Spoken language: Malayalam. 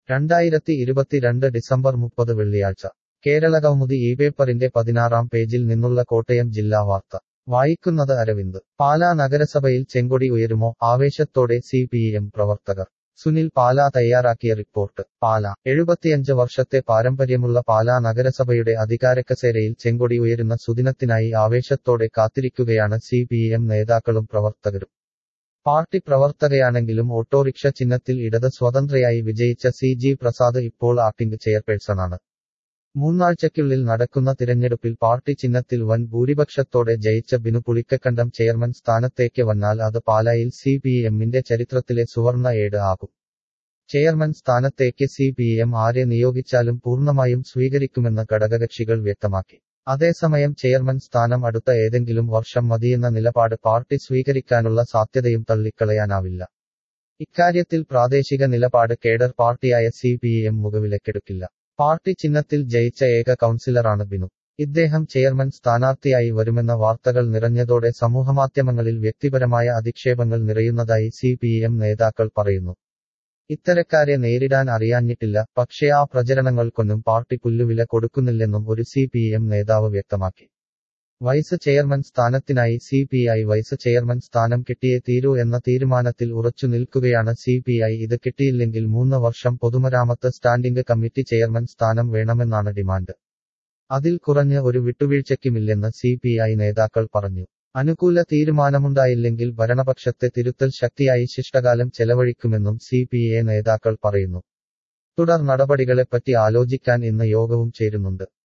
രണ്ടായിരത്തി ഇരുപത്തിരണ്ട് ഡിസംബർ മുപ്പത് വെള്ളിയാഴ്ച കേരളകൗമുദി ഈ പേപ്പറിന്റെ പതിനാറാം പേജിൽ നിന്നുള്ള കോട്ടയം ജില്ലാ വാർത്ത വായിക്കുന്നത് അരവിന്ദ് പാലാ നഗരസഭയിൽ ചെങ്കൊടി ഉയരുമോ ആവേശത്തോടെ സി പി എം പ്രവർത്തകർ സുനിൽ പാലാ തയ്യാറാക്കിയ റിപ്പോർട്ട് പാലാ എഴുപത്തിയഞ്ച് വർഷത്തെ പാരമ്പര്യമുള്ള പാലാ നഗരസഭയുടെ അധികാരക്കസേരയിൽ ചെങ്കൊടി ഉയരുന്ന സുദിനത്തിനായി ആവേശത്തോടെ കാത്തിരിക്കുകയാണ് സി പി എം നേതാക്കളും പ്രവർത്തകരും പാർട്ടി പ്രവർത്തകയാണെങ്കിലും ഓട്ടോറിക്ഷ ചിഹ്നത്തിൽ ഇടത് സ്വതന്ത്രയായി വിജയിച്ച സി ജി പ്രസാദ് ഇപ്പോൾ ആക്ടിംഗ് ചെയർപേഴ്സണാണ് മൂന്നാഴ്ചയ്ക്കുള്ളിൽ നടക്കുന്ന തിരഞ്ഞെടുപ്പിൽ പാർട്ടി ചിഹ്നത്തിൽ വൻ ഭൂരിപക്ഷത്തോടെ ജയിച്ച ബിനു പുളിക്കക്കണ്ടം ചെയർമാൻ സ്ഥാനത്തേക്ക് വന്നാൽ അത് പാലായിൽ സി പി എമ്മിന്റെ ചരിത്രത്തിലെ സുവർണ ഏട് ആകും ചെയർമാൻ സ്ഥാനത്തേക്ക് സി പി എം ആരെ നിയോഗിച്ചാലും പൂർണ്ണമായും സ്വീകരിക്കുമെന്ന് ഘടകകക്ഷികൾ വ്യക്തമാക്കി അതേസമയം ചെയർമാൻ സ്ഥാനം അടുത്ത ഏതെങ്കിലും വർഷം മതിയെന്ന നിലപാട് പാർട്ടി സ്വീകരിക്കാനുള്ള സാധ്യതയും തള്ളിക്കളയാനാവില്ല ഇക്കാര്യത്തിൽ പ്രാദേശിക നിലപാട് കേഡർ പാർട്ടിയായ സി പി എം മുഖവിലക്കെടുക്കില്ല പാർട്ടി ചിഹ്നത്തിൽ ജയിച്ച ഏക കൗൺസിലറാണ് ബിനു ഇദ്ദേഹം ചെയർമാൻ സ്ഥാനാർത്ഥിയായി വരുമെന്ന വാർത്തകൾ നിറഞ്ഞതോടെ സമൂഹമാധ്യമങ്ങളിൽ വ്യക്തിപരമായ അധിക്ഷേപങ്ങൾ നിറയുന്നതായി സി പി എം നേതാക്കൾ പറയുന്നു ഇത്തരക്കാരെ നേരിടാൻ അറിയാഞ്ഞിട്ടില്ല പക്ഷേ ആ പ്രചരണങ്ങൾക്കൊന്നും പാർട്ടി പുല്ലുവില കൊടുക്കുന്നില്ലെന്നും ഒരു സി പി എം നേതാവ് വ്യക്തമാക്കി വൈസ് ചെയർമാൻ സ്ഥാനത്തിനായി C P I vice chairman സ്ഥാനം കിട്ടിയേ തീരൂ എന്ന തീരുമാനത്തിൽ ഉറച്ചു നിൽക്കുകയാണ് സി പി ഐ ഇത് കിട്ടിയില്ലെങ്കിൽ മൂന്ന് വർഷം പൊതുമരാമത്ത് സ്റ്റാൻഡിംഗ് കമ്മിറ്റി ചെയർമാൻ സ്ഥാനം വേണമെന്നാണ് ഡിമാൻഡ് അതിൽ കുറഞ്ഞ് ഒരു വിട്ടുവീഴ്ചയ്ക്കുമില്ലെന്ന് സി പി ഐ നേതാക്കൾ പറഞ്ഞു അനുകൂല തീരുമാനമുണ്ടായില്ലെങ്കിൽ ഭരണപക്ഷത്തെ തിരുത്തൽ ശക്തിയായി ശിഷ്ടകാലം ചെലവഴിക്കുമെന്നും സി പി എ നേതാക്കൾ പറയുന്നു തുടർ നടപടികളെപ്പറ്റി ആലോചിക്കാൻ ഇന്ന് യോഗവും ചേരുന്നുണ്ട്